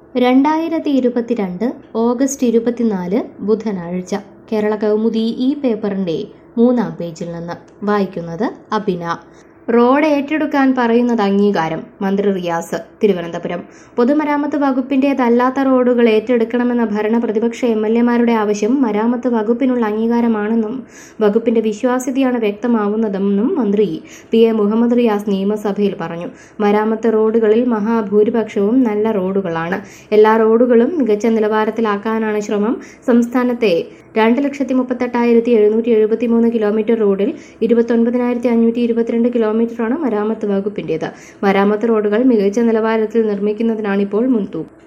രണ്ടായിരത്തി ഇരുപത്തിരണ്ട് ഓഗസ്റ്റ് ഇരുപത്തിനാല് ബുധനാഴ്ച കേരള കൗമുദി ഈ പേപ്പറിന്റെ മൂന്നാം പേജിൽ നിന്ന് വായിക്കുന്നത് അബിന റോഡ് ഏറ്റെടുക്കാൻ പറയുന്നത് അംഗീകാരം മന്ത്രി റിയാസ് തിരുവനന്തപുരം പൊതുമരാമത്ത് വകുപ്പിന്റേതല്ലാത്ത റോഡുകൾ ഏറ്റെടുക്കണമെന്ന ഭരണ പ്രതിപക്ഷ എം എൽ എമാരുടെ ആവശ്യം മരാമത്ത് വകുപ്പിനുള്ള അംഗീകാരമാണെന്നും വകുപ്പിന്റെ വിശ്വാസ്യതയാണ് വ്യക്തമാവുന്നതെന്നും മന്ത്രി പി എ മുഹമ്മദ് റിയാസ് നിയമസഭയിൽ പറഞ്ഞു മരാമത്ത് റോഡുകളിൽ മഹാഭൂരിപക്ഷവും നല്ല റോഡുകളാണ് എല്ലാ റോഡുകളും മികച്ച നിലവാരത്തിലാക്കാനാണ് ശ്രമം സംസ്ഥാനത്തെ രണ്ട് ലക്ഷത്തി മുപ്പത്തെട്ടായിരത്തി എഴുന്നൂറ്റി എഴുപത്തി മൂന്ന് കിലോമീറ്റർ റോഡിൽ ഇരുപത്തൊൻപതിനായിരത്തി അഞ്ഞൂറ്റി ഇരുപത്തിരണ്ട് കിലോമീറ്ററാണ് മരാമത്ത് വകുപ്പിന്റേത് മരാമത്ത് റോഡുകൾ മികച്ച നിലവാരത്തിൽ നിർമ്മിക്കുന്നതിനാണിപ്പോൾ മുൻതൂക്കം